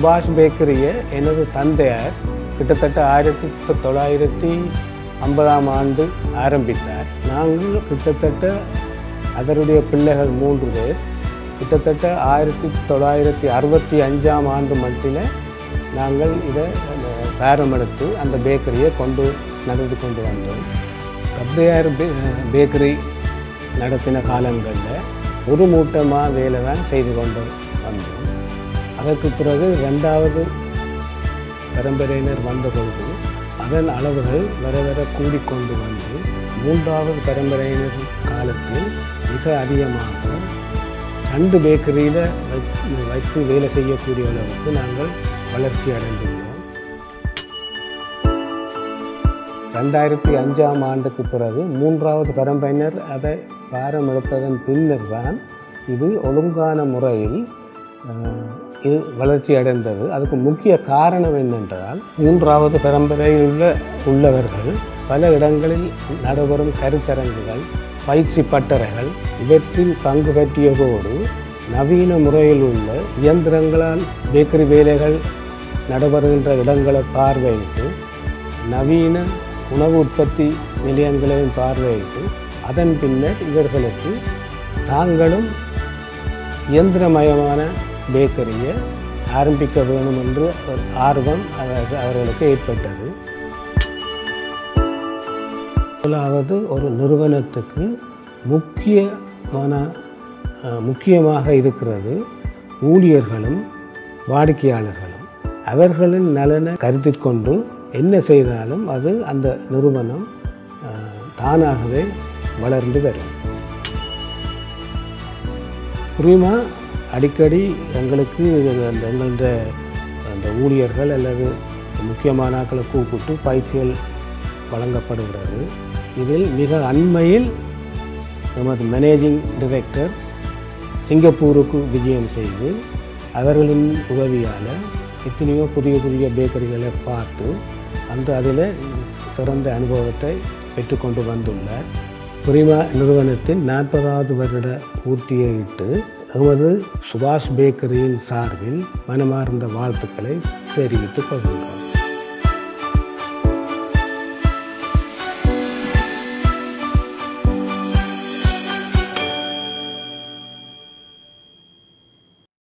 சுபாஷ் பேக்கரியை எனது தந்தையார் கிட்டத்தட்ட ஆயிரத்தி தொள்ளாயிரத்தி ஐம்பதாம் ஆண்டு ஆரம்பித்தார் நாங்கள் கிட்டத்தட்ட அவருடைய பிள்ளைகள் மூன்று பேர் கிட்டத்தட்ட ஆயிரத்தி தொள்ளாயிரத்தி அறுபத்தி அஞ்சாம் ஆண்டு மட்டில் நாங்கள் இதை பேரமெடுத்து அந்த பேக்கரியை கொண்டு நடந்து கொண்டு வந்தோம் தந்தையார் பே பேக்கரி நடத்தின காலங்களில் ஒரு மூட்டமாக வேலை தான் செய்து கொண்டு வந்தோம் அதற்கு பிறகு ரெண்டாவது பரம்பரையினர் வந்த பொழுது அதன் அளவுகள் வர வர கூடிக்கொண்டு வந்து மூன்றாவது பரம்பரையினர் காலத்தில் மிக அதிகமாக ரெண்டு பேக்கரியில் வைத்து வேலை செய்யக்கூடிய அளவுக்கு நாங்கள் வளர்ச்சி அடைந்துள்ளோம் ரெண்டாயிரத்தி அஞ்சாம் ஆண்டுக்கு பிறகு மூன்றாவது பரம்பரையினர் அதை பாரம் எடுத்ததன் பின்னர் தான் இது ஒழுங்கான முறையில் அஹ், இது வளர்ச்சி அடைந்தது அதுக்கு முக்கிய காரணம் என்னென்றால் மூன்றாவது பரம்பரையில் உள்ள உள்ளவர்கள் பல இடங்களில் நடைபெறும் கருத்தரங்குகள் பயிற்சி பட்டறைகள் இவற்றில் பங்கு பற்றியதோடு நவீன முறையில் உள்ள இயந்திரங்களால் பேக்கரி வேலைகள் நடைபெறுகின்ற இடங்களை பார்வையிட்டு நவீன உணவு உற்பத்தி நிலையங்களையும் பார்வையிட்டு அதன் பின்னர் இவர்களுக்கு தாங்களும் இயந்திரமயமான பேக்கரியை ஆரம்பிக்க வேணும் என்று ஒரு ஆர்வம் அவ- அவர்களுக்கு ஏற்பட்டது முதலாவது ஒரு நிறுவனத்துக்கு முக்கியமான அஹ், முக்கியமாக இருக்கிறது ஊழியர்களும் வாடிக்கையாளர்களும் அவர்களின் நலனை கருத்தில் கொண்டு என்ன செய்தாலும் அது அந்த நிறுவனம் அஹ், தானாகவே வளர்ந்து வரும் புரியுமா அடிக்கடி எங்களுக்கு அந்த எங்கள்ட அந்த ஊழியர்கள் அல்லது முக்கியமான ஆட்களை கூப்பிட்டு பயிற்சிகள் வழங்கப்படுகிறது இதில் மிக அண்மையில் நமது மேனேஜிங் டைரக்டர் சிங்கப்பூருக்கு விஜயம் செய்து அவர்களின் உதவியால் எத்தனையோ புதிய புதிய பேக்கரிகளை பார்த்து அந்த அதில் சிறந்த அனுபவத்தை பெற்றுக்கொண்டு வந்துள்ளார் புரிமா நிறுவனத்தின் நாற்பதாவது வருட பூர்த்தியிட்டு எமது சுபாஷ் பேக்கரியின் சார்பில் மனமார்ந்த வாழ்த்துக்களை தெரிவித்துக் கொள்கின்றோம்